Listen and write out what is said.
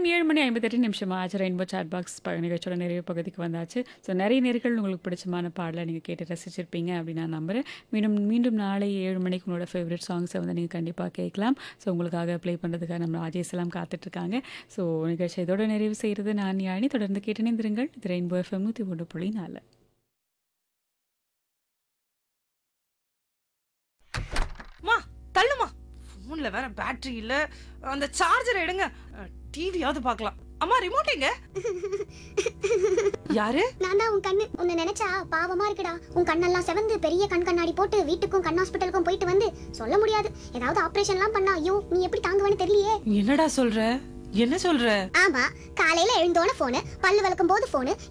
நேரம் ஏழு மணி ஐம்பத்தெட்டு நிமிஷம் ஆச்சு ரெயின்போ சாட் பாக்ஸ் ப- நிகழ்ச்சியோட நிறைவு பகுதிக்கு வந்தாச்சு ஸோ நிறைய நேர்கள் உங்களுக்கு பிடிச்சமான பாடலை நீங்கள் கேட்டு ரசிச்சிருப்பீங்க அப்படின்னு நான் நம்புகிறேன் மீண்டும் மீண்டும் நாளை ஏழு மணிக்கு உங்களோட ஃபேவரட் சாங்ஸை வந்து நீங்கள் கண்டிப்பாக கேட்கலாம் ஸோ உங்களுக்காக ப்ளே பண்ணுறதுக்காக நம்ம ராஜேஷ் எல்லாம் காத்துட்ருக்காங்க ஸோ நிகழ்ச்சி இதோட நிறைவு செய்கிறது நான் யாழி தொடர்ந்து கேட்டு நிந்திருங்கள் இது ரெயின்போ எஃப்எம் நூற்றி ஒன்று புள்ளி நாலு மா தள்ளுமா ஃபோன்ல வேற பேட்டரி இல்ல அந்த சார்ஜர் எடுங்க டிவியாவது பார்க்கலாம் அம்மா ரிமோட் எங்க யாரு நான் தான் உன் கண்ணு உன்னை நினைச்சா பாவமா இருக்குடா உன் கண்ணெல்லாம் செவந்து பெரிய கண் கண்ணாடி போட்டு வீட்டுக்கும் கண் ஹாஸ்பிட்டலுக்கும் போயிட்டு வந்து சொல்ல முடியாது ஏதாவது ஆபரேஷன்லாம் பண்ணா ஐயோ நீ எப்படி தாங்குவேன்னு தெரியலையே என்னடா சொல்ற என்ன சொல்ற ஆமா காலையில எழுந்தோன போனு பல்லு விளக்கும் போது போனு